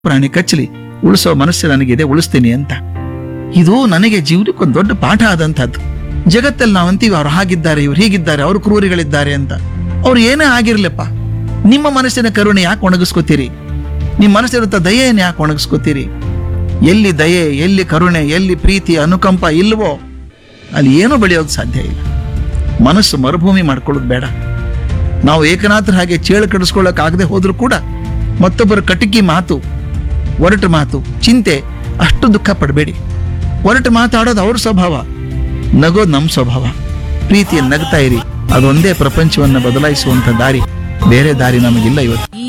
ಪ್ರಾಣಿ ಕಚ್ಚಲಿ ಉಳಿಸೋ ಮನಸ್ಸು ನನಗಿದೆ ಉಳಿಸ್ತೀನಿ ಅಂತ ಇದು ನನಗೆ ಜೀವನಕ್ಕೊಂದು ದೊಡ್ಡ ಪಾಠ ಆದಂತಹದ್ದು ಜಗತ್ತಲ್ಲಿ ನಾವು ಅಂತೀವಿ ಅವ್ರು ಹಾಗಿದ್ದಾರೆ ಇವ್ರು ಹೀಗಿದ್ದಾರೆ ಅವ್ರು ಕ್ರೂರಿಗಳಿದ್ದಾರೆ ಅಂತ ಅವ್ರು ಏನೇ ಆಗಿರ್ಲಪ್ಪ ನಿಮ್ಮ ಮನಸ್ಸಿನ ಕರುಣೆ ಯಾಕೆ ಒಣಗಿಸ್ಕೋತೀರಿ ನಿಮ್ಮ ಮನಸ್ಸಿರುತ್ತ ದಯೆಯನ್ನು ಯಾಕೆ ಒಣಗಿಸ್ಕೋತೀರಿ ಎಲ್ಲಿ ದಯೆ ಎಲ್ಲಿ ಕರುಣೆ ಎಲ್ಲಿ ಪ್ರೀತಿ ಅನುಕಂಪ ಇಲ್ವೋ ಅಲ್ಲಿ ಏನೂ ಬೆಳೆಯೋದು ಸಾಧ್ಯ ಇಲ್ಲ ಮನಸ್ಸು ಮರುಭೂಮಿ ಮಾಡ್ಕೊಳ್ಳೋದು ಬೇಡ ನಾವು ಏಕನಾಥರ ಹಾಗೆ ಚೇಳು ಕಡಿಸ್ಕೊಳ್ಳೋಕ್ಕಾಗದೆ ಹೋದ್ರೂ ಕೂಡ ಮತ್ತೊಬ್ಬರ ಕಟಕಿ ಮಾತು ಒರಟು ಮಾತು ಚಿಂತೆ ಅಷ್ಟು ದುಃಖ ಪಡಬೇಡಿ ಒರಟು ಮಾತಾಡೋದು ಅವ್ರ ಸ್ವಭಾವ ನಗೋದು ನಮ್ಮ ಸ್ವಭಾವ ಪ್ರೀತಿಯಲ್ಲಿ ನಗ್ತಾ ಇರಿ ಅದೊಂದೇ ಪ್ರಪಂಚವನ್ನು ಬದಲಾಯಿಸುವಂತ ದಾರಿ ಬೇರೆ ದಾರಿ ನಮಗಿಲ್ಲ ಇವತ್ತು ಈ